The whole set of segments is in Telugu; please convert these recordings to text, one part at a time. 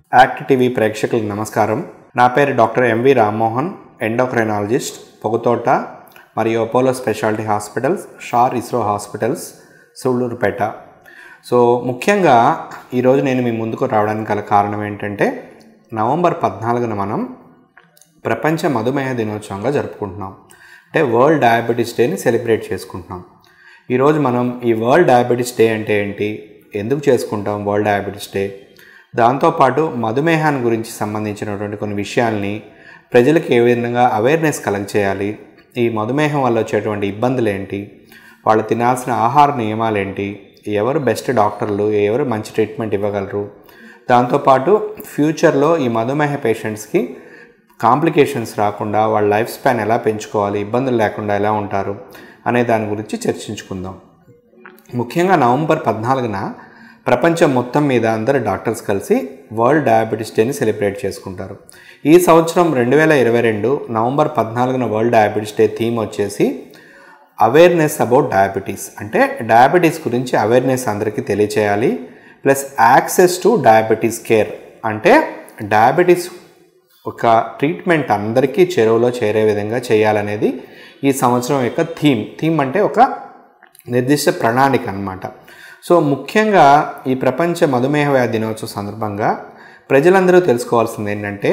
యాక్ట్ టీవీ ప్రేక్షకులకు నమస్కారం నా పేరు doctor MV Rammohan endocrinologist Pogathota మరియు Apollo speciality hospitals SHAR ISRO hospitals Sullurpeta so ముఖ్యంగా ఈరోజు నేను మీ ముందుకు రావడానికి గల కారణం ఏంటంటే నవంబర్ పద్నాలుగున మనం ప్రపంచ మధుమేహ దినోత్సవంగా జరుపుకుంటున్నాం అంటే వరల్డ్ డయాబెటీస్ డేని సెలబ్రేట్ చేసుకుంటున్నాం ఈరోజు మనం ఈ వరల్డ్ డయాబెటీస్ డే అంటే ఏంటి ఎందుకు చేసుకుంటాం వరల్డ్ డయాబెటీస్ డే దాంతోపాటు మధుమేహాన్ని గురించి సంబంధించినటువంటి కొన్ని విషయాల్ని ప్రజలకు ఏ విధంగా అవేర్నెస్ కలెక్ట్ చేయాలి ఈ మధుమేహం వల్ల వచ్చేటువంటి ఇబ్బందులు ఏంటి వాళ్ళు తినాల్సిన ఆహార నియమాలు ఏంటి ఎవరు బెస్ట్ డాక్టర్లు ఎవరు మంచి ట్రీట్మెంట్ ఇవ్వగలరు దాంతోపాటు ఫ్యూచర్లో ఈ మధుమేహ పేషెంట్స్కి కాంప్లికేషన్స్ రాకుండా వాళ్ళ లైఫ్ స్పాన్ ఎలా పెంచుకోవాలి ఇబ్బందులు లేకుండా ఎలా ఉంటారు అనే దాని గురించి చర్చించుకుందాం ముఖ్యంగా నవంబర్ పద్నాలుగున ప్రపంచం మొత్తం మీద అందరు డాక్టర్స్ కలిసి వరల్డ్ డయాబెటీస్ డేని సెలబ్రేట్ చేసుకుంటారు ఈ సంవత్సరం రెండు వేల ఇరవై రెండు నవంబర్ పద్నాలుగున వరల్డ్ డయాబెటీస్ డే థీమ్ వచ్చేసి అవేర్నెస్ అబౌట్ డయాబెటీస్ అంటే డయాబెటీస్ గురించి అవేర్నెస్ అందరికీ తెలియచేయాలి plus access to diabetes care అంటే డయాబెటీస్ ఒక ట్రీట్మెంట్ అందరికీ చెరువులో చేరే విధంగా చేయాలనేది ఈ సంవత్సరం యొక్క థీమ్ థీమ్ అంటే ఒక నిర్దిష్ట ప్రణాళిక అన్నమాట సో ముఖ్యంగా ఈ ప్రపంచ మధుమేహ వ్యాధి దినోత్సవం సందర్భంగా ప్రజలందరూ తెలుసుకోవాల్సింది ఏంటంటే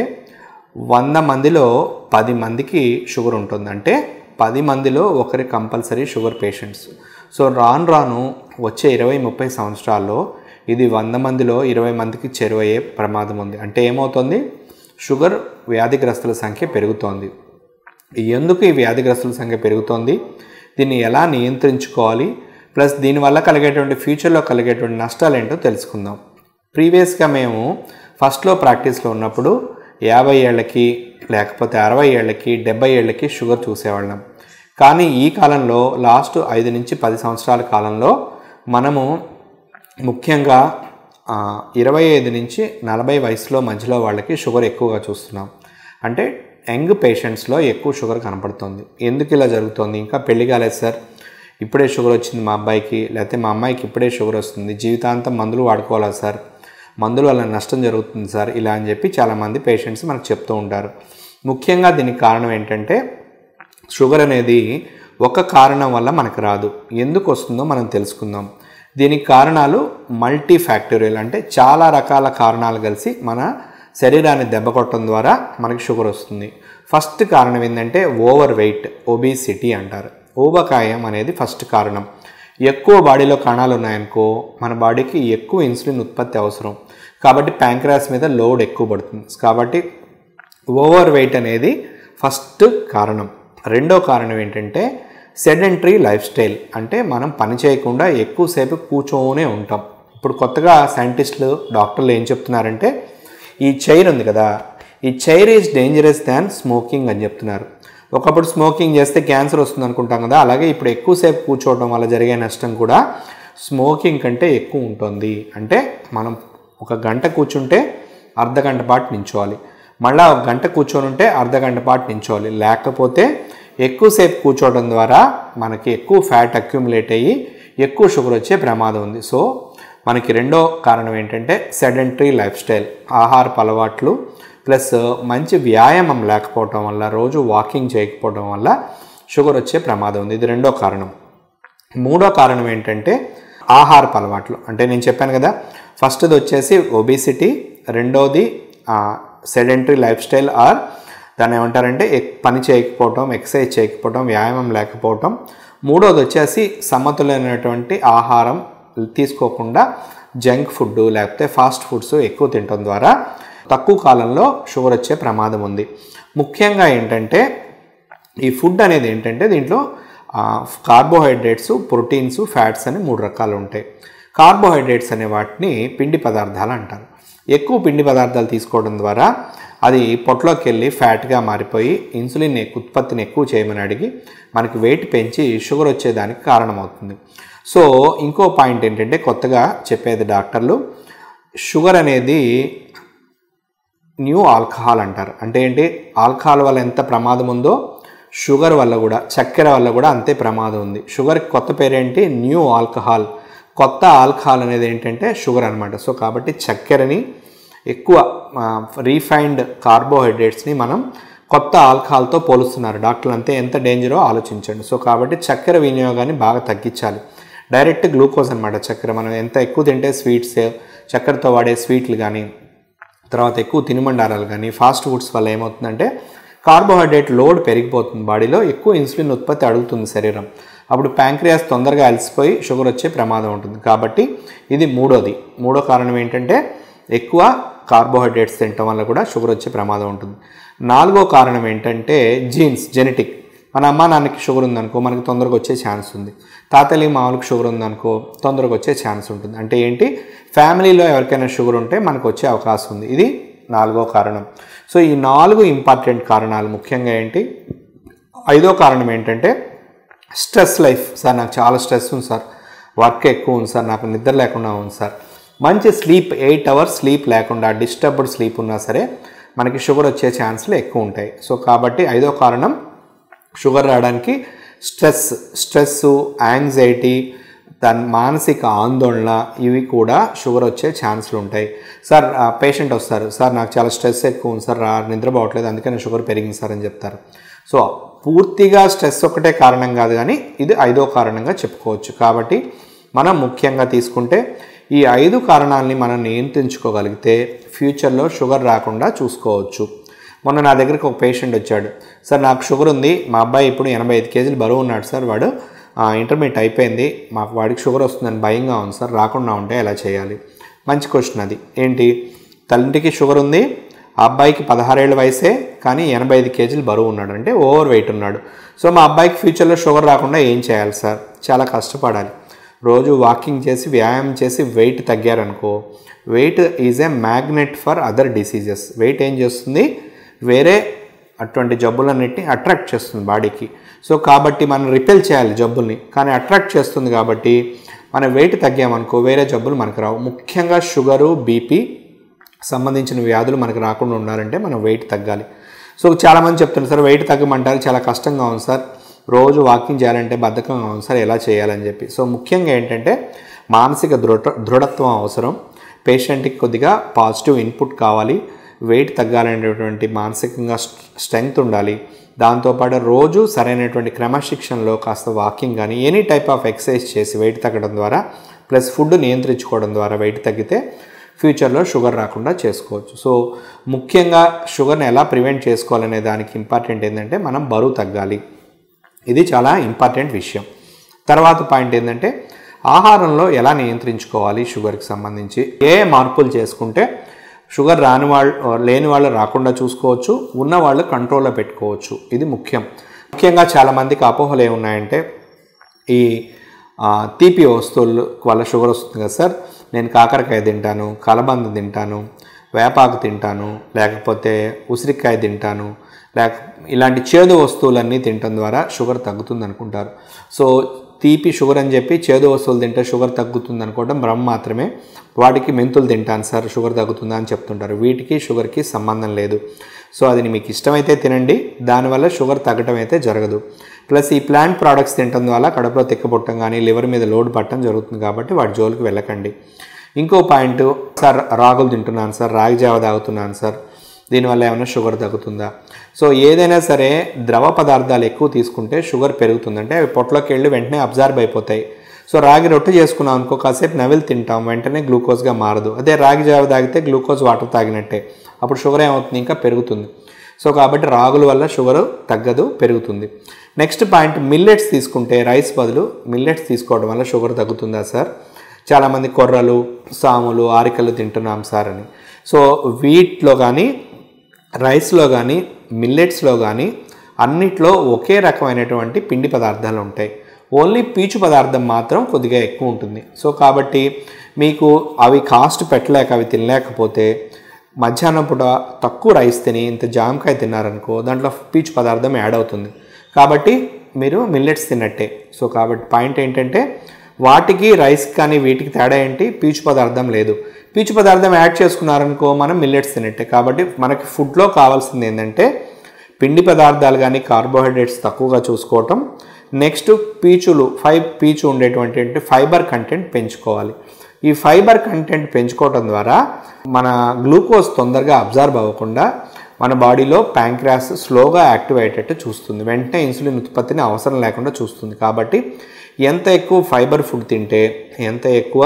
వంద మందిలో పది మందికి షుగర్ ఉంటుంది అంటే పది మందిలో ఒకరి కంపల్సరీ షుగర్ పేషెంట్స్ సో రాను రాను వచ్చే ఇరవై ముప్పై సంవత్సరాల్లో ఇది వంద మందిలో ఇరవై మందికి చేరువయ్యే ప్రమాదం ఉంది అంటే ఏమవుతుంది షుగర్ వ్యాధిగ్రస్తుల సంఖ్య పెరుగుతోంది ఎందుకు ఈ వ్యాధిగ్రస్తుల సంఖ్య పెరుగుతోంది దీన్ని ఎలా నియంత్రించుకోవాలి ప్లస్ దీనివల్ల కలిగేటువంటి ఫ్యూచర్లో కలిగేటువంటి నష్టాలు ఏంటో తెలుసుకుందాం ప్రీవియస్గా మేము ఫస్ట్లో ప్రాక్టీస్లో ఉన్నప్పుడు యాభై ఏళ్ళకి లేకపోతే అరవై ఏళ్ళకి డెబ్బై ఏళ్ళకి షుగర్ చూసేవాళ్ళం కానీ ఈ కాలంలో లాస్ట్ ఐదు నుంచి పది సంవత్సరాల కాలంలో మనము ముఖ్యంగా ఇరవై ఐదు నుంచి నలభై వయసులో మధ్యలో వాళ్ళకి షుగర్ ఎక్కువగా చూస్తున్నాం అంటే యంగ్ పేషెంట్స్లో ఎక్కువ షుగర్ కనపడుతుంది ఎందుకు ఇలా జరుగుతుంది ఇంకా పెళ్లి కాలేదు సార్ ఇప్పుడే షుగర్ వచ్చింది మా అబ్బాయికి లేకపోతే మా అమ్మాయికి ఇప్పుడే షుగర్ వస్తుంది జీవితాంతం మందులు వాడుకోవాలా సార్ మందుల వల్ల నష్టం జరుగుతుంది సార్ ఇలా అని చెప్పి చాలామంది పేషెంట్స్ మనకు చెప్తూ ఉంటారు ముఖ్యంగా దీనికి కారణం ఏంటంటే షుగర్ అనేది ఒక కారణం వల్ల మనకు రాదు ఎందుకు వస్తుందో మనం తెలుసుకుందాం దీనికి కారణాలు మల్టీ ఫ్యాక్టోరియల్ అంటే చాలా రకాల కారణాలు కలిసి మన శరీరాన్ని దెబ్బ కొట్టడం ద్వారా మనకి షుగర్ వస్తుంది ఫస్ట్ కారణం ఏంటంటే ఓవర్ వెయిట్ ఒబిసిటీ అంటారు ఊబకాయం అనేది ఫస్ట్ కారణం ఎక్కువ బాడీలో కణాలు ఉన్నాయనుకో మన బాడీకి ఎక్కువ ఇన్సులిన్ ఉత్పత్తి అవసరం కాబట్టి ప్యాంక్రాస్ మీద లోడ్ ఎక్కువ పడుతుంది కాబట్టి ఓవర్ వెయిట్ అనేది ఫస్ట్ కారణం రెండో కారణం ఏంటంటే సెడెంటరీ లైఫ్ స్టైల్ అంటే మనం పని చేయకుండా ఎక్కువసేపు కూర్చోనే ఉంటాం ఇప్పుడు కొత్తగా సైంటిస్టులు డాక్టర్లు ఏం చెప్తున్నారంటే ఈ చైర్ ఉంది కదా ఈ chair is dangerous than smoking అని చెప్తున్నారు ఒకప్పుడు స్మోకింగ్ చేస్తే క్యాన్సర్ వస్తుంది అనుకుంటాం కదా అలాగే ఇప్పుడు ఎక్కువసేపు కూర్చోవడం వల్ల జరిగే నష్టం కూడా స్మోకింగ్ కంటే ఎక్కువ ఉంటుంది అంటే మనం ఒక గంట కూర్చుంటే అర్ధ గంట పాటు నించోవాలి మళ్ళీ ఒక గంట కూర్చొని ఉంటే అర్ధ గంట పాటు నించోవాలి లేకపోతే ఎక్కువసేపు కూర్చోవడం ద్వారా మనకి ఎక్కువ ఫ్యాట్ అక్యుములేట్ అయ్యి ఎక్కువ షుగర్ వచ్చే ప్రమాదం ఉంది సో మనకి రెండో కారణం ఏంటంటే సెడెంటరీ లైఫ్ స్టైల్ ఆహారపు అలవాట్లు ప్లస్ మంచి వ్యాయామం లేకపోవటం వల్ల రోజు వాకింగ్ చేయకపోవడం వల్ల షుగర్ వచ్చే ప్రమాదం ఉంది ఇది రెండో కారణం మూడో కారణం ఏంటంటే ఆహారపు అలవాట్లు అంటే నేను చెప్పాను కదా ఫస్ట్ది వచ్చేసి ఒబిసిటీ రెండోది సెడెంటరీ లైఫ్ స్టైల్ ఆర్ దాన్ని ఏమంటారంటే పని చేయకపోవటం ఎక్సర్సైజ్ చేయకపోవటం వ్యాయామం లేకపోవటం మూడోది వచ్చేసి సమతులైనటువంటి ఆహారం తీసుకోకుండా జంక్ ఫుడ్ లేకపోతే ఫాస్ట్ ఫుడ్స్ ఎక్కువ తినడం ద్వారా తక్కువ కాలంలో షుగర్ వచ్చే ప్రమాదం ఉంది ముఖ్యంగా ఏంటంటే ఈ ఫుడ్ అనేది ఏంటంటే దీంట్లో కార్బోహైడ్రేట్స్ ప్రోటీన్స్ ఫ్యాట్స్ అని మూడు రకాలు ఉంటాయి కార్బోహైడ్రేట్స్ అనే వాటిని పిండి పదార్థాలు అంటారు ఎక్కువ పిండి పదార్థాలు తీసుకోవడం ద్వారా అది పొట్లోకి వెళ్ళి ఫ్యాట్గా మారిపోయి ఇన్సులిన్ ఉత్పత్తిని ఎక్కువ చేయమని అడిగి మనకి వెయిట్ పెంచి షుగర్ వచ్చేదానికి కారణమవుతుంది సో ఇంకో పాయింట్ ఏంటంటే కొత్తగా చెప్పేది డాక్టర్లు షుగర్ అనేది న్యూ ఆల్కహాల్ అంటారు అంటే ఏంటి ఆల్కహాల్ వల్ల ఎంత ప్రమాదం ఉందో షుగర్ వల్ల కూడా చక్కెర వల్ల కూడా అంతే ప్రమాదం ఉంది షుగర్కి కొత్త పేరేంటి న్యూ ఆల్కహాల్ కొత్త ఆల్కహాల్ అనేది ఏంటంటే షుగర్ అనమాట సో కాబట్టి చక్కెరని ఎక్కువ రీఫైన్డ్ కార్బోహైడ్రేట్స్ని మనం కొత్త ఆల్కహాల్తో పోలుస్తున్నారు డాక్టర్లు అంతే ఎంత డేంజరో ఆలోచించండి సో కాబట్టి చక్కెర వినియోగాన్ని బాగా తగ్గించాలి డైరెక్ట్ గ్లూకోజ్ అనమాట చక్కెర మనం ఎంత ఎక్కువ తింటే స్వీట్స్ చక్కెరతో వాడే స్వీట్లు కానీ తర్వాత ఎక్కువ తినుబండారాలు కానీ ఫాస్ట్ ఫుడ్స్ వల్ల ఏమవుతుందంటే కార్బోహైడ్రేట్ లోడ్ పెరిగిపోతుంది బాడీలో ఎక్కువ ఇన్సులిన్ ఉత్పత్తి అడుగుతుంది శరీరం అప్పుడు ప్యాంక్రియాస్ తొందరగా అలసిపోయి షుగర్ వచ్చే ప్రమాదం ఉంటుంది కాబట్టి ఇది మూడోది మూడో కారణం ఏంటంటే ఎక్కువ కార్బోహైడ్రేట్స్ తినటం వల్ల కూడా షుగర్ వచ్చే ప్రమాదం ఉంటుంది నాలుగో కారణం ఏంటంటే జీన్స్ జెనెటిక్ మన అమ్మ నాన్నకి షుగర్ ఉందనుకో మనకి తొందరగా వచ్చే ఛాన్స్ ఉంది తాతలి మామూలుకి షుగర్ ఉందనుకో తొందరగా వచ్చే ఛాన్స్ ఉంటుంది అంటే ఏంటి ఫ్యామిలీలో ఎవరికైనా షుగర్ ఉంటే మనకు వచ్చే అవకాశం ఉంది ఇది నాలుగో కారణం సో ఈ నాలుగు ఇంపార్టెంట్ కారణాలు ముఖ్యంగా ఏంటి ఐదో కారణం ఏంటంటే స్ట్రెస్ లైఫ్ సార్ నాకు చాలా స్ట్రెస్ ఉంది సార్ వర్క్ ఎక్కువ ఉంది సార్ నాకు నిద్ర లేకుండా ఉంది సార్ మంచి స్లీప్ ఎయిట్ అవర్స్ స్లీప్ లేకుండా డిస్టర్బ్డ్ స్లీప్ ఉన్నా సరే మనకి షుగర్ వచ్చే ఛాన్స్లు ఎక్కువ ఉంటాయి సో కాబట్టి ఐదో కారణం షుగర్ రావడానికి స్ట్రెస్ స్ట్రెస్ యాంగ్జైటీ దాని మానసిక ఆందోళన ఇవి కూడా షుగర్ వచ్చే ఛాన్స్లు ఉంటాయి సార్ పేషెంట్ వస్తారు సార్ నాకు చాలా స్ట్రెస్ ఎక్కువ ఉంది సార్ రా- నిద్రపోవట్లేదు అందుకని షుగర్ పెరిగింది సార్ అని చెప్తారు సో పూర్తిగా స్ట్రెస్ ఒకటే కారణం కాదు కానీ ఇది ఐదో కారణంగా చెప్పుకోవచ్చు కాబట్టి మనం ముఖ్యంగా తీసుకుంటే ఈ ఐదు కారణాలని మనం నియంత్రించుకోగలిగితే ఫ్యూచర్లో షుగర్ రాకుండా చూసుకోవచ్చు మొన్న నా దగ్గరికి ఒక పేషెంట్ వచ్చాడు సార్ నాకు షుగర్ ఉంది మా అబ్బాయి ఇప్పుడు ఎనభై ఐదు కేజీలు బరువు ఉన్నాడు సార్ వాడు ఇంటర్మీడియట్ అయిపోయింది మాకు వాడికి షుగర్ వస్తుందని భయంగా ఉంది సార్ రాకుండా ఉంటే ఎలా చేయాలి మంచి క్వశ్చన్ అది ఏంటి తల్లికి షుగర్ ఉంది ఆ అబ్బాయికి పదహారేళ్ళ వయసే కానీ ఎనభై ఐదు కేజీలు బరువు ఉన్నాడు అంటే ఓవర్ వెయిట్ ఉన్నాడు సో మా అబ్బాయికి ఫ్యూచర్లో షుగర్ రాకుండా ఏం చేయాలి సార్ చాలా కష్టపడాలి రోజు వాకింగ్ చేసి వ్యాయామం చేసి వెయిట్ తగ్గారనుకో weight is a magnet for other diseases weight ఏం చేస్తుంది వేరే అటువంటి జబ్బులన్నిటిని అట్రాక్ట్ చేస్తుంది బాడీకి సో కాబట్టి మనం రిపెల్ చేయాలి జబ్బుల్ని కానీ అట్రాక్ట్ చేస్తుంది కాబట్టి మన వెయిట్ తగ్గామనుకో వేరే జబ్బులు మనకు రావు ముఖ్యంగా షుగరు బీపీ సంబంధించిన వ్యాధులు మనకు రాకుండా ఉండాలంటే మనం వెయిట్ తగ్గాలి సో చాలామంది చెప్తున్నారు సార్ వెయిట్ తగ్గమంటారు చాలా కష్టంగా ఉంది సార్ రోజు వాకింగ్ చేయాలంటే బద్ధకంగా ఉంది సార్ ఎలా చేయాలని చెప్పి సో ముఖ్యంగా ఏంటంటే మానసిక దృఢ దృఢత్వం అవసరం పేషెంట్కి కొద్దిగా పాజిటివ్ ఇన్పుట్ కావాలి వెయిట్ తగ్గాలనేటువంటి మానసికంగా స్ట్రెంగ్త్ ఉండాలి దాంతోపాటు రోజు సరైనటువంటి క్రమశిక్షణలో కాస్త వాకింగ్ కానీ ఎనీ టైప్ ఆఫ్ ఎక్సర్సైజ్ చేసి వెయిట్ తగ్గడం ద్వారా ప్లస్ ఫుడ్ నియంత్రించుకోవడం ద్వారా వెయిట్ తగ్గితే ఫ్యూచర్లో షుగర్ రాకుండా చేసుకోవచ్చు సో ముఖ్యంగా షుగర్ని ఎలా ప్రివెంట్ చేసుకోవాలనే దానికి ఇంపార్టెంట్ ఏంటంటే మనం బరువు తగ్గాలి ఇది చాలా ఇంపార్టెంట్ విషయం తర్వాత పాయింట్ ఏంటంటే ఆహారంలో ఎలా నియంత్రించుకోవాలి షుగర్కి సంబంధించి ఏ మార్పులు చేసుకుంటే షుగర్ రాని వాళ్ళు లేని వాళ్ళు రాకుండా చూసుకోవచ్చు ఉన్న వాళ్ళు కంట్రోల్లో పెట్టుకోవచ్చు ఇది ముఖ్యం ముఖ్యంగా చాలామందికి అపోహలు ఏమున్నాయంటే ఈ ఆ, తీపి వస్తువులు వల్ల షుగర్ వస్తుంది కదా సార్ నేను కాకరకాయ తింటాను కలబంద తింటాను వేపాకు తింటాను లేకపోతే ఉసిరికాయ తింటాను లేక ఇలాంటి చేదు వస్తువులన్నీ తినటం ద్వారా షుగర్ తగ్గుతుంది అనుకుంటారు సో తీపి షుగర్ అని చెప్పి చేదు వస్తువులు తింటే షుగర్ తగ్గుతుంది అనుకోవడం భ్రమ మాత్రమే వాటికి మెంతులు తింటాను సార్ షుగర్ తగ్గుతుందా అని చెప్తుంటారు వీటికి షుగర్కి సంబంధం లేదు సో అది మీకు ఇష్టమైతే తినండి దానివల్ల షుగర్ తగ్గడం అయితే జరగదు ప్లస్ ఈ ప్లాంట్ ప్రోడక్ట్స్ తినడం వల్ల కడుపులో తిక్కబుట్టం కానీ లివర్ మీద లోడ్ పట్టడం జరుగుతుంది కాబట్టి వాటి జోలికి వెళ్ళకండి ఇంకో పాయింట్ సార్ రాగులు తింటున్నాను సార్ రాగి జావ తాగుతున్నాను సార్ దీనివల్ల ఏమైనా షుగర్ తగ్గుతుందా సో ఏదైనా సరే ద్రవ పదార్థాలు ఎక్కువ తీసుకుంటే షుగర్ పెరుగుతుందంటే అవి పొట్టలోకి వెళ్ళి వెంటనే అబ్జార్బ్ అయిపోతాయి సో రాగి రొట్టె చేసుకున్నాం అనుకో కాసేపు నవిలు తింటాం వెంటనే గ్లూకోజ్గా మారదు అదే రాగి జావ తాగితే గ్లూకోజ్ వాటర్ తాగినట్టే అప్పుడు షుగర్ ఏమవుతుంది ఇంకా పెరుగుతుంది సో కాబట్టి రాగుల వల్ల షుగర్ తగ్గదు పెరుగుతుంది నెక్స్ట్ పాయింట్ మిల్లెట్స్ తీసుకుంటే రైస్ బదులు మిల్లెట్స్ తీసుకోవడం వల్ల షుగర్ తగ్గుతుందా సార్ చాలామంది కొర్రలు సాములు ఆరికలు తింటున్నాం సార్ అని సో వీటిలో కానీ రైస్లో కానీ మిల్లెట్స్లో కానీ అన్నిట్లో ఒకే రకమైనటువంటి పిండి పదార్థాలు ఉంటాయి ఓన్లీ పీచు పదార్థం మాత్రం కొద్దిగా ఎక్కువ ఉంటుంది సో కాబట్టి మీకు అవి కాస్ట్ పెట్టలేక అవి తినలేకపోతే మధ్యాహ్నం పూట తక్కువ రైస్ తిని ఇంత జామకాయ తిన్నారనుకో దాంట్లో పీచు పదార్థం యాడ్ అవుతుంది కాబట్టి మీరు మిల్లెట్స్ తిన్నట్టే సో కాబట్టి పాయింట్ ఏంటంటే వాటికి రైస్ కానీ వీటికి తేడా ఏంటి పీచు పదార్థం లేదు పీచు పదార్థం యాడ్ చేసుకున్నారనుకో మనం మిల్లెట్స్ తినట్టే కాబట్టి మనకి ఫుడ్లో కావాల్సింది ఏంటంటే పిండి పదార్థాలు కానీ కార్బోహైడ్రేట్స్ తక్కువగా చూసుకోవటం నెక్స్ట్ పీచులు ఫైవ్ పీచు ఉండేటువంటి ఫైబర్ కంటెంట్ పెంచుకోవాలి ఈ ఫైబర్ కంటెంట్ పెంచుకోవడం ద్వారా మన గ్లూకోజ్ తొందరగా అబ్జర్వ్ అవ్వకుండా మన బాడీలో ప్యాంక్రాస్ స్లోగా యాక్టివ్ అయ్యేటట్టు చూస్తుంది వెంటనే ఇన్సులిన్ ఉత్పత్తిని అవసరం లేకుండా చూస్తుంది కాబట్టి ఎంత ఎక్కువ ఫైబర్ ఫుడ్ తింటే ఎంత ఎక్కువ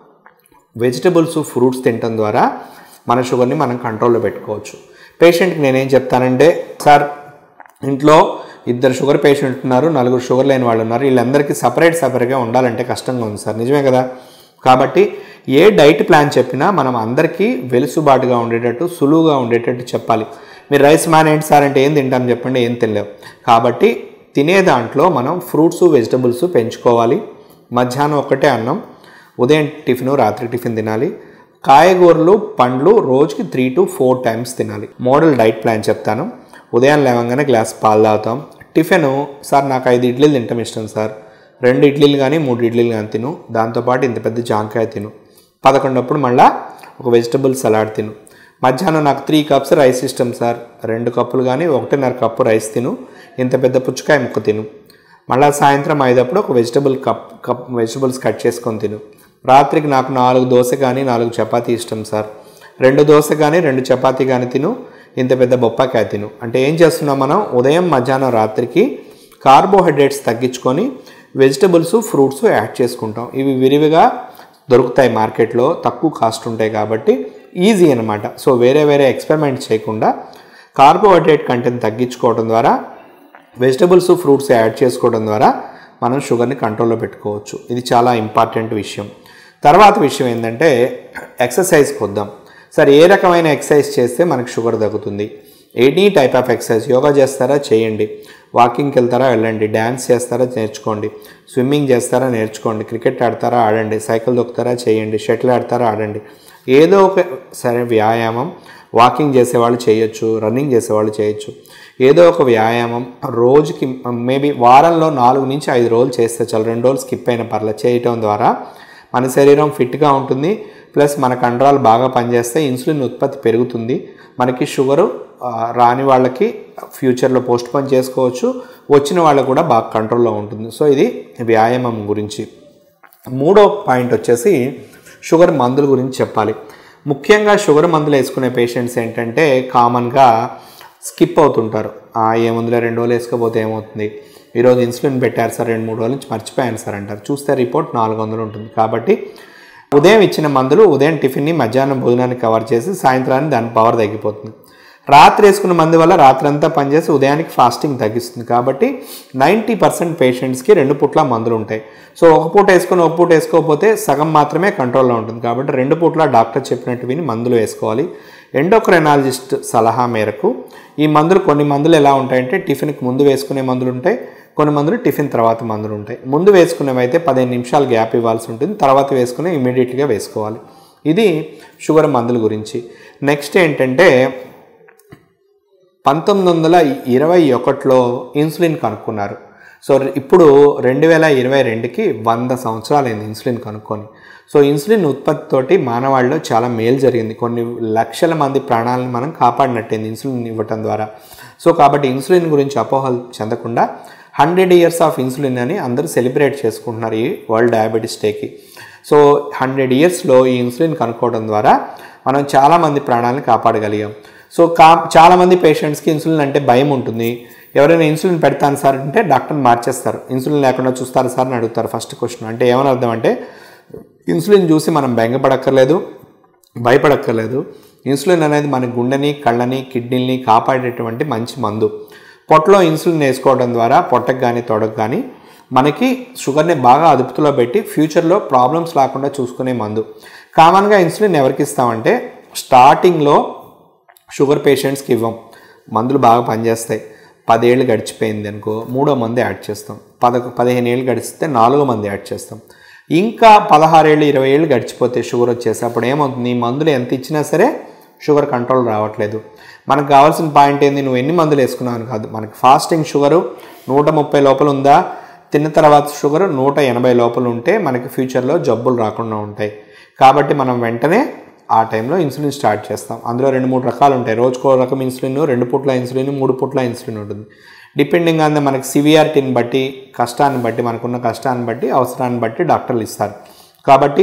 వెజిటబుల్స్ ఫ్రూట్స్ తినటం ద్వారా మన షుగర్ని మనం కంట్రోల్లో పెట్టుకోవచ్చు పేషెంట్కి నేనేం చెప్తానంటే సార్ ఇంట్లో ఇద్దరు షుగర్ పేషెంట్ ఉన్నారు నలుగురు షుగర్ లేని వాళ్ళు ఉన్నారు వీళ్ళందరికీ సపరేట్ సపరేట్గా ఉండాలంటే కష్టంగా ఉంది సార్ నిజమే కదా కాబట్టి ఏ డైట్ ప్లాన్ చెప్పినా మనం అందరికీ వెలుసుబాటుగా ఉండేటట్టు సులువుగా ఉండేటట్టు చెప్పాలి మీరు రైస్ మ్యాన్ ఏంటి సార్ అంటే ఏం తింటాం చెప్పండి ఏం తినలేవు కాబట్టి తినే దాంట్లో మనం ఫ్రూట్స్ వెజిటబుల్స్ పెంచుకోవాలి మధ్యాహ్నం ఒక్కటే అన్నం ఉదయం టిఫిన్ రాత్రి టిఫిన్ తినాలి కాయగూరలు పండ్లు రోజుకి త్రీ టు ఫోర్ టైమ్స్ తినాలి మోడల్ డైట్ ప్లాన్ చెప్తాను ఉదయం లేవగానే గ్లాస్ పాలు తాగుతాం టిఫిన్ సార్ నాకు ఐదు ఇడ్లీలు తింటాం ఇష్టం సార్ రెండు ఇడ్లీలు కానీ మూడు ఇడ్లీలు కానీ తిను దాంతోపాటు ఇంత పెద్ద జాంకాయ తిను పదకొండప్పుడు మళ్ళా ఒక వెజిటబుల్ సలాడ్ తిను మధ్యాహ్నం నాకు త్రీ కప్స్ రైస్ ఇష్టం సార్ రెండు కప్పులు కానీ ఒకటిన్నర కప్పు రైస్ తిను ఇంత పెద్ద పుచ్చకాయ ముక్క తిను మళ్ళీ సాయంత్రం ఐదప్పుడు ఒక vegetable cup cup vegetables cut చేసుకొని తిను రాత్రికి నాకు నాలుగు దోశ కానీ నాలుగు చపాతీ ఇష్టం సార్ రెండు దోశ కానీ రెండు చపాతీ కానీ తిను ఇంత పెద్ద బొప్పాకాయ తిను అంటే ఏం చేస్తున్నాం మనం ఉదయం మధ్యాహ్నం రాత్రికి కార్బోహైడ్రేట్స్ తగ్గించుకొని వెజిటబుల్స్ ఫ్రూట్స్ యాడ్ చేసుకుంటాం ఇవి విరివిగా దొరుకుతాయి మార్కెట్లో తక్కువ కాస్ట్ ఉంటాయి కాబట్టి ఈజీ అనమాట సో వేరే వేరే ఎక్స్పెరిమెంట్ చేయకుండా కార్బోహైడ్రేట్ కంటెంట్ తగ్గించుకోవడం ద్వారా వెజిటబుల్స్ ఫ్రూట్స్ యాడ్ చేసుకోవడం ద్వారా మనం షుగర్ని కంట్రోల్లో పెట్టుకోవచ్చు ఇది చాలా ఇంపార్టెంట్ విషయం తర్వాత విషయం ఏంటంటే ఎక్సర్సైజ్కి వద్దాం సరే ఏ రకమైన ఎక్సర్సైజ్ చేస్తే మనకు షుగర్ తగ్గుతుంది any type of exercise yoga చేస్తారా చేయండి వాకింగ్కి వెళ్తారా వెళ్ళండి డ్యాన్స్ చేస్తారా నేర్చుకోండి స్విమ్మింగ్ చేస్తారా నేర్చుకోండి క్రికెట్ ఆడతారా ఆడండి సైకిల్ దొక్కుతారా చేయండి షటిల్ ఆడతారా ఆడండి ఏదో ఒక సరే వ్యాయామం వాకింగ్ చేసేవాళ్ళు చేయొచ్చు రన్నింగ్ చేసేవాళ్ళు చేయొచ్చు ఏదో ఒక వ్యాయామం రోజుకి మేబీ వారంలో నాలుగు నుంచి ఐదు రోజులు చేస్తే చాలు రెండు రోజులు స్కిప్ అయిన పర్లేదు చేయటం ద్వారా మన శరీరం ఫిట్గా ఉంటుంది ప్లస్ మన కండరాలు బాగా పనిచేస్తే ఇన్సులిన్ ఉత్పత్తి పెరుగుతుంది మనకి షుగరు ఆ, రాని వాళ్ళకి ఫ్యూచర్లో పోస్ట్ పోన్ చేసుకోవచ్చు వచ్చిన వాళ్ళకు కూడా బాగా కంట్రోల్లో ఉంటుంది సో ఇది వ్యాయామం గురించి మూడో పాయింట్ వచ్చేసి షుగర్ మందుల గురించి చెప్పాలి ముఖ్యంగా షుగర్ మందులు వేసుకునే పేషెంట్స్ ఏంటంటే కామన్గా స్కిప్ అవుతుంటారు "ఆ, ఏముందిలే రెండు రోజులు వేసుకోపోతే ఏమవుతుంది ఈరోజు ఇన్సులిన్ పెట్టారు సార్ రెండు మూడు రోజుల నుంచి మర్చిపోయాను సార్ అంటారు చూస్తే రిపోర్ట్ నాలుగు వందలు ఉంటుంది కాబట్టి ఉదయం ఇచ్చిన మందులు ఉదయం టిఫిన్ని మధ్యాహ్నం భోజనాన్ని కవర్ చేసి సాయంత్రానికి దాని పవర్ తగ్గిపోతుంది రాత్రి వేసుకున్న మందు వల్ల రాత్రంతా పనిచేసి ఉదయానికి ఫాస్టింగ్ తగ్గిస్తుంది కాబట్టి నైంటీ పర్సెంట్ పేషెంట్స్కి రెండు పూట్ల మందులు ఉంటాయి సో ఒక పూట వేసుకొని ఒక పూట వేసుకోకపోతే సగం మాత్రమే కంట్రోల్లో ఉంటుంది కాబట్టి రెండు పూట్ల డాక్టర్ చెప్పినట్టు విని మందులు వేసుకోవాలి ఎండోక్రైనాలజిస్ట్ సలహా మేరకు ఈ మందులు కొన్ని మందులు ఎలా ఉంటాయంటే టిఫిన్కి ముందు వేసుకునే మందులు ఉంటాయి కొన్ని మందులు టిఫిన్ తర్వాత మందులు ఉంటాయి ముందు వేసుకునేవి అయితే పదిహేను నిమిషాలు గ్యాప్ ఇవ్వాల్సి ఉంటుంది తర్వాత వేసుకునే ఇమీడియట్గా వేసుకోవాలి ఇది షుగర్ మందుల గురించి నెక్స్ట్ ఏంటంటే పంతొమ్మిది వందల ఇరవై ఒకటిలో ఇన్సులిన్ కనుక్కున్నారు సో ఇప్పుడు రెండు వేల ఇరవై రెండుకి వంద సంవత్సరాలైంది ఇన్సులిన్ కనుక్కొని సో ఇన్సులిన్ ఉత్పత్తితోటి మానవాళిలో చాలా మేలు జరిగింది కొన్ని లక్షల మంది ప్రాణాలను మనం కాపాడినట్టయింది ఇన్సులిన్ ఇవ్వటం ద్వారా సో కాబట్టి ఇన్సులిన్ గురించి అపోహలు చెందకుండా హండ్రెడ్ ఇయర్స్ ఆఫ్ ఇన్సులిన్ అని అందరూ సెలబ్రేట్ చేసుకుంటున్నారు ఈ వరల్డ్ డయాబెటీస్ డేకి సో హండ్రెడ్ ఇయర్స్లో ఈ ఇన్సులిన్ కనుక్కోవడం ద్వారా మనం చాలామంది ప్రాణాలను కాపాడగలిగాం సో కా చాలామంది పేషెంట్స్కి ఇన్సులిన్ అంటే భయం ఉంటుంది ఎవరైనా ఇన్సులిన్ పెడతాను సార్ అంటే డాక్టర్ని మార్చేస్తారు ఇన్సులిన్ లేకుండా చూస్తారు సార్ అని అడుగుతారు ఫస్ట్ క్వశ్చన్ అంటే ఏమని అర్థం అంటే ఇన్సులిన్ చూసి మనం బెంగపడక్కర్లేదు భయపడక్కర్లేదు ఇన్సులిన్ అనేది మన గుండెని కళ్ళని కిడ్నీని కాపాడేటువంటి మంచి మందు పొట్టలో ఇన్సులిన్ వేసుకోవడం ద్వారా పొట్టకు కానీ తొడకు కానీ మనకి షుగర్ని బాగా అదుపులో పెట్టి ఫ్యూచర్లో ప్రాబ్లమ్స్ రాకుండా చూసుకునే మందు కామన్గా ఇన్సులిన్ ఎవరికి ఇస్తామంటే స్టార్టింగ్లో షుగర్ పేషెంట్స్కి ఇవ్వం మందులు బాగా పనిచేస్తాయి పదేళ్ళు గడిచిపోయింది అనుకో మూడో మంది యాడ్ చేస్తాం పదకొ పదిహేను ఏళ్ళు గడిస్తే నాలుగో మంది యాడ్ చేస్తాం ఇంకా పదహారేళ్ళు ఇరవై ఏళ్ళు గడిచిపోతే షుగర్ వచ్చేసి అప్పుడు ఏమవుతుంది ఈ మందులు ఎంత ఇచ్చినా సరే షుగర్ కంట్రోల్ రావట్లేదు మనకు కావాల్సిన పాయింట్ ఏంది నువ్వు ఎన్ని మందులు వేసుకున్నావు అని కాదు మనకి ఫాస్టింగ్ షుగరు నూట ముప్పై లోపల ఉందా తిన్న తర్వాత షుగర్ నూట ఎనభై లోపల ఉంటే మనకి ఫ్యూచర్లో జబ్బులు రాకుండా ఉంటాయి కాబట్టి మనం వెంటనే ఆ టైంలో ఇన్సులిన్ స్టార్ట్ చేస్తాం అందులో రెండు మూడు రకాలు ఉంటాయి రోజుకో రకం ఇన్సులిన్ రెండు పూట్ల ఇన్సులిన్ మూడు పూట్ల ఇన్సులిన్ ఉంటుంది డిపెండింగ్ ఆన్ ద మనకి సివియారిటీని బట్టి కష్టాన్ని బట్టి మనకున్న కష్టాన్ని బట్టి అవసరాన్ని బట్టి డాక్టర్లు ఇస్తారు కాబట్టి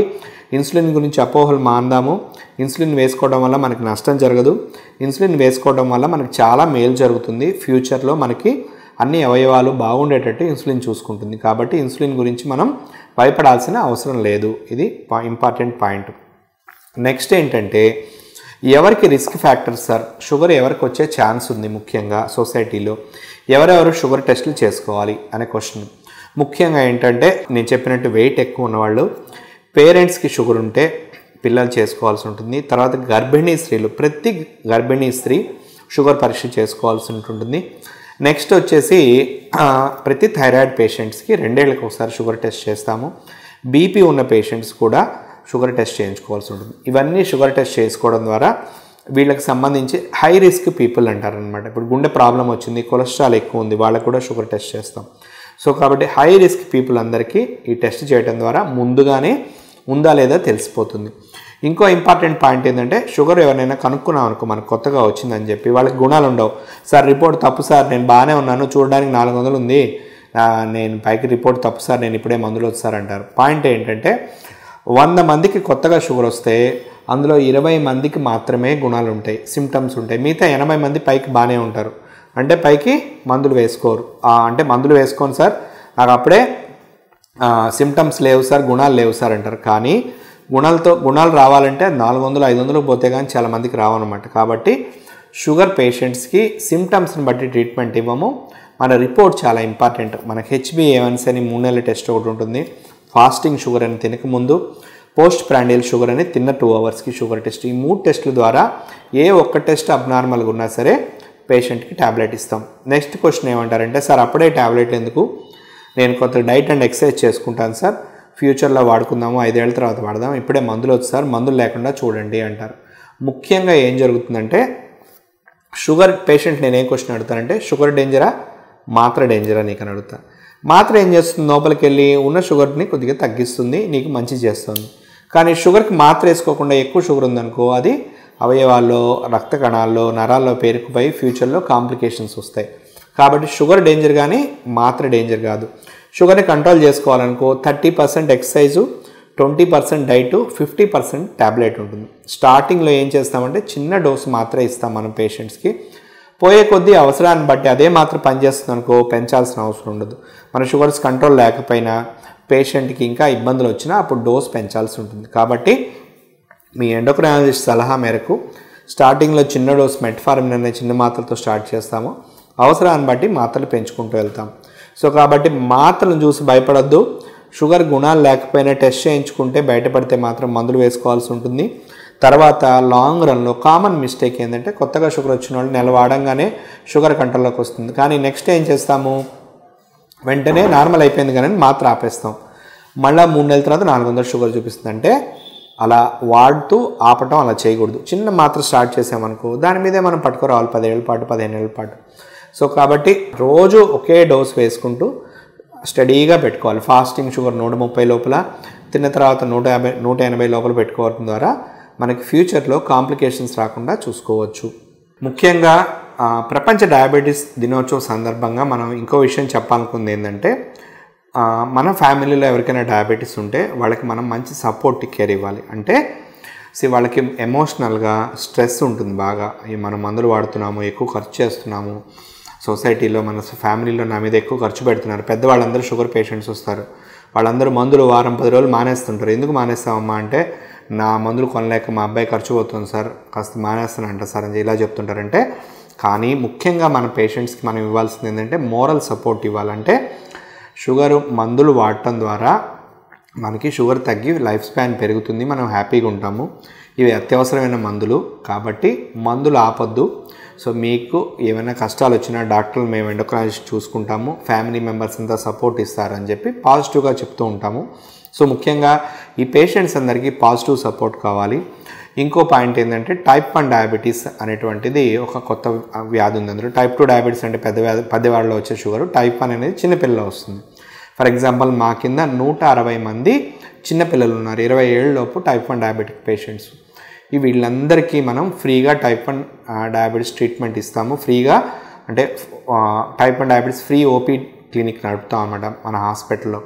ఇన్సులిన్ గురించి అపోహలు మాందాము ఇన్సులిన్ వేసుకోవడం వల్ల మనకి నష్టం జరగదు ఇన్సులిన్ వేసుకోవడం వల్ల మనకి చాలా మేలు జరుగుతుంది ఫ్యూచర్లో మనకి అన్ని అవయవాలు బాగుండేటట్టు ఇన్సులిన్ చూసుకుంటుంది కాబట్టి ఇన్సులిన్ గురించి మనం భయపడాల్సిన అవసరం లేదు ఇది ఇంపార్టెంట్ పాయింట్ నెక్స్ట్ ఏంటంటే ఎవరికి రిస్క్ ఫ్యాక్టర్స్ సార్ షుగర్ ఎవరికి వచ్చే ఛాన్స్ ఉంది ముఖ్యంగా సొసైటీలో ఎవరెవరు షుగర్ టెస్టులు చేసుకోవాలి అనే క్వశ్చన్ ముఖ్యంగా ఏంటంటే నేను చెప్పినట్టు వెయిట్ ఎక్కువ ఉన్నవాళ్ళు పేరెంట్స్కి షుగర్ ఉంటే పిల్లలు చేసుకోవాల్సి ఉంటుంది తర్వాత గర్భిణీ స్త్రీలు ప్రతి గర్భిణీ స్త్రీ షుగర్ పరీక్ష చేసుకోవాల్సి ఉంటుంది నెక్స్ట్ వచ్చేసి ఆ, ప్రతి థైరాయిడ్ పేషెంట్స్కి రెండేళ్ళకి ఒకసారి షుగర్ టెస్ట్ చేస్తాము బీపీ ఉన్న పేషెంట్స్ కూడా షుగర్ టెస్ట్ చేయించుకోవాల్సి ఉంటుంది ఇవన్నీ షుగర్ టెస్ట్ చేసుకోవడం ద్వారా వీళ్ళకి సంబంధించి హై రిస్క్ పీపుల్ అంటారనమాట ఇప్పుడు గుండె ప్రాబ్లం వచ్చింది కొలెస్ట్రాల్ ఎక్కువ ఉంది వాళ్ళకు కూడా షుగర్ టెస్ట్ చేస్తాం సో కాబట్టి హై రిస్క్ పీపుల్ అందరికీ ఈ టెస్ట్ చేయడం ద్వారా ముందుగానే ఉందా లేదా తెలిసిపోతుంది ఇంకో ఇంపార్టెంట్ పాయింట్ ఏంటంటే షుగర్ ఎవరైనా కనుక్కున్నాం అనుకో మనకు కొత్తగా వచ్చిందని చెప్పి వాళ్ళకి గుణాలు ఉండవు సార్ రిపోర్ట్ తప్పు సార్ నేను బాగానే ఉన్నాను చూడడానికి నాలుగు వందలు ఉంది ఆ, నేను పైకి రిపోర్ట్ తప్పు సార్ నేను ఇప్పుడే మందులు వచ్చారంటారు పాయింట్ ఏంటంటే వంద మందికి కొత్తగా షుగర్ వస్తే అందులో ఇరవై మందికి మాత్రమే గుణాలు ఉంటాయి సిమ్టమ్స్ ఉంటాయి మిగతా ఎనభై మంది పైకి బాగానే ఉంటారు అంటే పైకి మందులు వేసుకోరు ఆ, అంటే మందులు వేసుకోను సార్ నాకు అప్పుడే సిమ్టమ్స్ లేవు సార్ గుణాలు లేవు సార్ అంటారు కానీ గుణాలతో గుణాలు రావాలంటే నాలుగు వందలు ఐదు వందలు పోతే కానీ చాలా మందికి రావన్నమాట కాబట్టి షుగర్ పేషెంట్స్కి సిమ్టమ్స్ని బట్టి ట్రీట్మెంట్ ఇవ్వము మన రిపోర్ట్ చాలా ఇంపార్టెంట్ మనకి హెచ్బిఏవన్స్ అని మూడు నెలల టెస్ట్ ఒకటి ఉంటుంది ఫాస్టింగ్ షుగర్ అని తినకముందు పోస్ట్ ప్రాండియల్ షుగర్ అని తిన్న టూ అవర్స్కి షుగర్ టెస్ట్ ఈ మూడు టెస్టుల ద్వారా ఏ ఒక్క టెస్ట్ అబ్నార్మల్గా ఉన్నా సరే పేషెంట్కి ట్యాబ్లెట్ ఇస్తాం నెక్స్ట్ క్వశ్చన్ ఏమంటారంటే సార్ అప్పుడే ట్యాబ్లెట్ ఎందుకు నేను కొంత డైట్ అండ్ ఎక్సర్సైజ్ చేసుకుంటాను సార్ ఫ్యూచర్లో వాడుకుందాము ఐదేళ్ల తర్వాత వాడదాం ఇప్పుడే మందులు వచ్చి సార్ మందులు లేకుండా చూడండి అంటారు ముఖ్యంగా ఏం జరుగుతుందంటే షుగర్ పేషెంట్ నేను ఏం క్వశ్చన్ అడుగుతానంటే షుగర్ డేంజరా మాత్ర డేంజరా నీకు అని అడుగుతా మాత్ర ఏం చేస్తుంది లోపలికి వెళ్ళి ఉన్న షుగర్ని కొద్దిగా తగ్గిస్తుంది నీకు మంచి చేస్తుంది కానీ షుగర్కి మాత్ర వేసుకోకుండా ఎక్కువ షుగర్ ఉందనుకో అది అవయవాల్లో రక్త కణాల్లో నరాల్లో పేరుకుపోయి ఫ్యూచర్లో కాంప్లికేషన్స్ వస్తాయి కాబట్టి షుగర్ డేంజర్ కానీ మాత్ర డేంజర్ కాదు షుగర్ని కంట్రోల్ చేసుకోవాలనుకో thirty percent exercise twenty percent diet fifty percent tablet ఉంటుంది స్టార్టింగ్లో ఏం చేస్తామంటే చిన్న డోసు మాత్రమే ఇస్తాం మనం పేషెంట్స్కి పోయే కొద్దీ అవసరాన్ని బట్టి అదే మాత్రం పనిచేస్తుంది అనుకో పెంచాల్సిన అవసరం ఉండదు మన షుగర్స్ కంట్రోల్ లేకపోయినా పేషెంట్కి ఇంకా ఇబ్బందులు వచ్చినా అప్పుడు డోస్ పెంచాల్సి ఉంటుంది కాబట్టి మీ ఎండోక్రైనాలజిస్ట్ సలహా మేరకు స్టార్టింగ్లో చిన్న డోస్ మెట్ఫార్మిన్ అనే చిన్న మాత్రలతో స్టార్ట్ చేస్తాము అవసరాన్ని బట్టి మాత్రలు పెంచుకుంటూ వెళ్తాం సో కాబట్టి మాత్రలను చూసి భయపడద్దు షుగర్ గుణాలు లేకపోయినా టెస్ట్ చేయించుకుంటే బయటపడితే మాత్రం మందులు వేసుకోవాల్సి ఉంటుంది తర్వాత లాంగ్ రన్లో కామన్ మిస్టేక్ ఏంటంటే కొత్తగా షుగర్ వచ్చిన వాళ్ళు నెల వాడంగానే షుగర్ కంట్రోల్లోకి వస్తుంది కానీ నెక్స్ట్ ఏం చేస్తాము వెంటనే నార్మల్ అయిపోయింది కానీ మాత్ర ఆపేస్తాం మళ్ళీ మూడు నెలల తర్వాత నాలుగు వందల షుగర్ చూపిస్తుంది అంటే అలా వాడుతూ ఆపటం అలా చేయకూడదు చిన్న మాత్ర స్టార్ట్ చేసామనుకో దాని మీదే మనం పట్టుకురావాలి పదేళ్ళ పాటు పదిహేను ఏళ్ళ పాటు సో కాబట్టి రోజు ఒకే డోస్ వేసుకుంటూ స్టడీగా పెట్టుకోవాలి ఫాస్టింగ్ షుగర్ నూట ముప్పై లోపల తిన్న తర్వాత నూట యాభై నూట ఎనభై లోపల పెట్టుకోవడం ద్వారా మనకి ఫ్యూచర్లో కాంప్లికేషన్స్ రాకుండా చూసుకోవచ్చు ముఖ్యంగా ఆ, ప్రపంచ డయాబెటీస్ దినోత్సవం సందర్భంగా మనం ఇంకో విషయం చెప్పాలనుకుంది ఏంటంటే ఆ, మన ఫ్యామిలీలో ఎవరికైనా డయాబెటీస్ ఉంటే వాళ్ళకి మనం మంచి సపోర్ట్ కేర్ ఇవ్వాలి అంటే సి వాళ్ళకి ఎమోషనల్గా స్ట్రెస్ ఉంటుంది బాగా ఈ మనం మందులు వాడుతున్నాము ఎక్కువ ఖర్చు చేస్తున్నాము సొసైటీలో మన ఫ్యామిలీలో నా మీద ఎక్కువ ఖర్చు పెడుతున్నారు పెద్దవాళ్ళందరూ షుగర్ పేషెంట్స్ వస్తారు వాళ్ళందరూ మందులు వారం పది రోజులు మానేస్తుంటారు ఎందుకు మానేస్తామమ్మా అంటే నా మందులు కొనలేక మా అబ్బాయి ఖర్చు పోతుంది సార్ కాస్త మానేస్తానంట సార్ అని ఇలా చెప్తుంటారంటే కానీ ముఖ్యంగా మన పేషెంట్స్కి మనం ఇవ్వాల్సింది ఏంటంటే మోరల్ సపోర్ట్ ఇవ్వాలంటే షుగర్ మందులు వాడటం ద్వారా మనకి షుగర్ తగ్గి లైఫ్ స్పాన్ పెరుగుతుంది మనం హ్యాపీగా ఉంటాము ఇవి అత్యవసరమైన మందులు కాబట్టి మందులు ఆపొద్దు సో మీకు ఏమైనా కష్టాలు వచ్చినా డాక్టర్లు మేము ఎండోక్రాలజిస్ట్ చూసుకుంటాము ఫ్యామిలీ మెంబర్స్ అంతా సపోర్ట్ ఇస్తారని చెప్పి పాజిటివ్గా చెప్తూ ఉంటాము సో ముఖ్యంగా ఈ పేషెంట్స్ అందరికీ పాజిటివ్ సపోర్ట్ కావాలి ఇంకో పాయింట్ ఏంటంటే టైప్ వన్ డయాబెటీస్ అనేటువంటిది ఒక కొత్త వ్యాధి ఉంది అందులో టైప్ టూ డయాబెటీస్ అంటే పెద్ద వ్యాధి పెద్దవాళ్ళలో వచ్చే షుగర్ టైప్ వన్ అనేది చిన్నపిల్లలో వస్తుంది ఫర్ ఎగ్జాంపుల్ మా కింద నూట అరవై మంది చిన్నపిల్లలు ఉన్నారు ఇరవై ఏళ్ళలోపు టైప్ వన్ డయాబెటిక్ పేషెంట్స్ ఈ వీళ్ళందరికీ మనం ఫ్రీగా టైప్ వన్ డయాబెటీస్ ట్రీట్మెంట్ ఇస్తాము ఫ్రీగా అంటే type one diabetes free OP clinic నడుపుతాం అన్నమాట మన హాస్పిటల్లో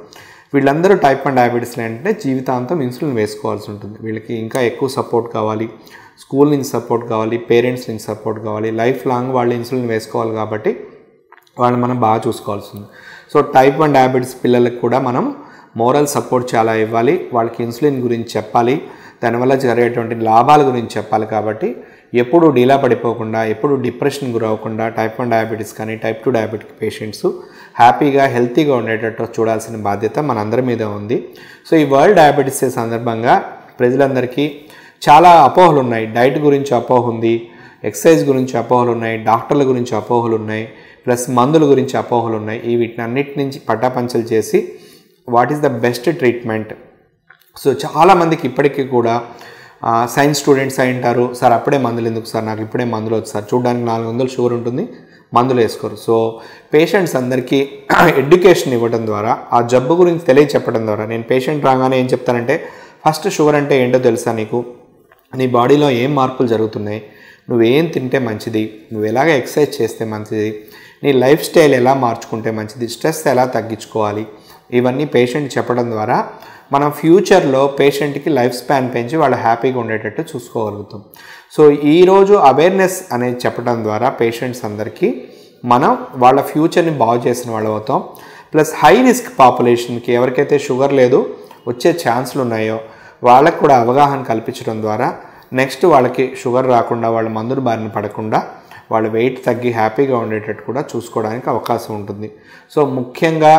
వీళ్ళందరూ టైప్ వన్ డయాబెటీస్ అంటే జీవితాంతం ఇన్సులిన్ వేసుకోవాల్సి ఉంటుంది వీళ్ళకి ఇంకా ఎక్కువ సపోర్ట్ కావాలి స్కూల్ నుంచి సపోర్ట్ కావాలి పేరెంట్స్ నుంచి సపోర్ట్ కావాలి లైఫ్ లాంగ్ వాళ్ళు ఇన్సులిన్ వేసుకోవాలి కాబట్టి వాళ్ళని మనం బాగా చూసుకోవాల్సి ఉంది సో టైప్ వన్ డయాబెటీస్ పిల్లలకు కూడా మనం మోరల్ సపోర్ట్ చాలా ఇవ్వాలి వాళ్ళకి ఇన్సులిన్ గురించి చెప్పాలి దానివల్ల జరిగేటువంటి లాభాల గురించి చెప్పాలి కాబట్టి ఎప్పుడు డీలా పడిపోకుండా ఎప్పుడు డిప్రెషన్ గురవ్వకుండా టైప్ వన్ డయాబెటీస్ కానీ టైప్ టూ డయాబెటిక్ పేషెంట్స్ హ్యాపీగా హెల్తీగా ఉండేటట్టు చూడాల్సిన బాధ్యత మనందరి మీద ఉంది సో ఈ వరల్డ్ డయాబెటీస్ డే సందర్భంగా ప్రజలందరికీ చాలా అపోహలు ఉన్నాయి డైట్ గురించి అపోహ ఉంది ఎక్సర్సైజ్ గురించి అపోహలు ఉన్నాయి డాక్టర్ల గురించి అపోహలు ఉన్నాయి ప్లస్ మందుల గురించి అపోహలు ఉన్నాయి ఈ వీటిని అన్నిటి నుంచి పటాపంచలు చేసి what is the best treatment so చాలామందికి ఇప్పటికీ కూడా సైన్స్ స్టూడెంట్స్ అయి ఉంటారు సార్ అప్పుడే మందులు ఎందుకు సార్ నాకు ఇప్పుడే మందులు వచ్చు సార్ చూడడానికి నాలుగు వందలు షుగర్ ఉంటుంది మందులు వేసుకోరు సో పేషెంట్స్ అందరికీ ఎడ్యుకేషన్ ఇవ్వడం ద్వారా ఆ జబ్బు గురించి తెలియచెప్పడం ద్వారా నేను పేషెంట్ రాగానే ఏం చెప్తానంటే ఫస్ట్ షుగర్ అంటే ఏంటో తెలుసా నీకు నీ బాడీలో ఏం మార్పులు జరుగుతున్నాయి నువ్వేం తింటే మంచిది నువ్వు ఎలాగ ఎక్సర్సైజ్ చేస్తే మంచిది నీ లైఫ్ స్టైల్ ఎలా మార్చుకుంటే మంచిది స్ట్రెస్ ఎలా తగ్గించుకోవాలి ఇవన్నీ పేషెంట్ చెప్పడం ద్వారా మనం ఫ్యూచర్లో పేషెంట్కి లైఫ్ స్పాన్ పెంచి వాళ్ళు హ్యాపీగా ఉండేటట్టు చూసుకోగలుగుతాం సో ఈరోజు అవేర్నెస్ అనేది చెప్పడం ద్వారా పేషెంట్స్ అందరికీ మనం వాళ్ళ ఫ్యూచర్ని బాగు చేసిన వాళ్ళు అవుతాం ప్లస్ హై రిస్క్ పాపులేషన్కి ఎవరికైతే షుగర్ లేదు వచ్చే ఛాన్సులు ఉన్నాయో వాళ్ళకు కూడా అవగాహన కల్పించడం ద్వారా నెక్స్ట్ వాళ్ళకి షుగర్ రాకుండా వాళ్ళ మందులు బారిన పడకుండా వాళ్ళ వెయిట్ తగ్గి హ్యాపీగా ఉండేటట్టు కూడా చూసుకోవడానికి అవకాశం ఉంటుంది సో ముఖ్యంగా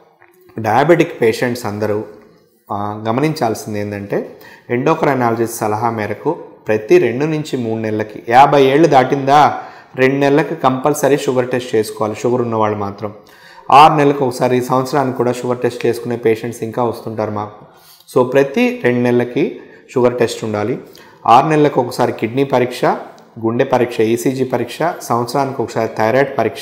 డయాబెటిక్ పేషెంట్స్ అందరూ ఆ, గమనించాల్సింది ఏంటంటే ఎండోక్రైనాలజిస్ట్ సలహా మేరకు ప్రతి రెండు నుంచి మూడు నెలలకి యాభై ఏళ్ళు దాటిందా రెండు నెలలకి కంపల్సరీ షుగర్ టెస్ట్ చేసుకోవాలి షుగర్ ఉన్న వాళ్ళు మాత్రం ఆరు నెలలకు ఒకసారి సంవత్సరానికి కూడా షుగర్ టెస్ట్ చేసుకునే పేషెంట్స్ ఇంకా వస్తుంటారు మాకు సో ప్రతి రెండు నెలలకి షుగర్ టెస్ట్ ఉండాలి ఆరు నెలలకు ఒకసారి కిడ్నీ పరీక్ష గుండె పరీక్ష ఈసీజీ పరీక్ష సంవత్సరానికి ఒకసారి థైరాయిడ్ పరీక్ష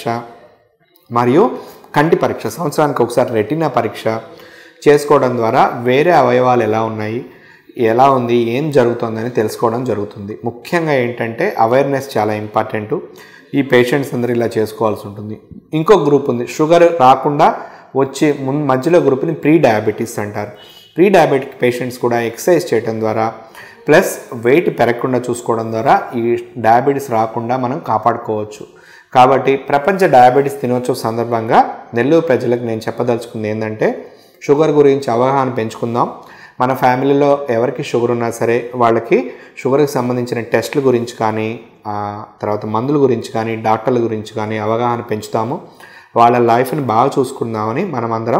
మరియు కంటి పరీక్ష సంవత్సరానికి ఒకసారి రెటీనా పరీక్ష చేసుకోవడం ద్వారా వేరే అవయవాలు ఎలా ఉన్నాయి ఎలా ఉంది ఏం జరుగుతుందని తెలుసుకోవడం జరుగుతుంది ముఖ్యంగా ఏంటంటే అవేర్నెస్ చాలా ఇంపార్టెంట్ ఈ పేషెంట్స్ అందరూ ఇలా చేసుకోవాల్సి ఉంటుంది ఇంకో గ్రూప్ ఉంది షుగర్ రాకుండా వచ్చే మున్ మధ్యలో గ్రూప్ని ప్రీ డయాబెటీస్ అంటారు ప్రీ డయాబెటిక్ పేషెంట్స్ కూడా ఎక్సర్సైజ్ చేయడం ద్వారా ప్లస్ వెయిట్ పెరగకుండా చూసుకోవడం ద్వారా ఈ డయాబెటీస్ రాకుండా మనం కాపాడుకోవచ్చు కాబట్టి ప్రపంచ డయాబెటీస్ దినోత్సవ సందర్భంగా నెల్లూరు ప్రజలకు నేను చెప్పదలుచుకుంది ఏంటంటే షుగర్ గురించి అవగాహన పెంచుకుందాం మన ఫ్యామిలీలో ఎవరికి షుగర్ ఉన్నా సరే వాళ్ళకి షుగర్కి సంబంధించిన టెస్టుల గురించి కానీ ఆ, తర్వాత మందుల గురించి కానీ డాక్టర్ల గురించి కానీ అవగాహన పెంచుతాము వాళ్ళ లైఫ్ని బాగా చూసుకుందామని మనమందరం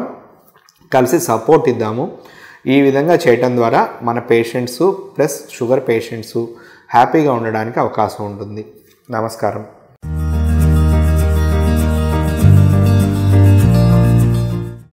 కలిసి సపోర్ట్ ఇద్దాము ఈ విధంగా చేయటం ద్వారా మన పేషెంట్స్ ప్లస్ షుగర్ పేషెంట్స్ హ్యాపీగా ఉండడానికి అవకాశం ఉంటుంది నమస్కారం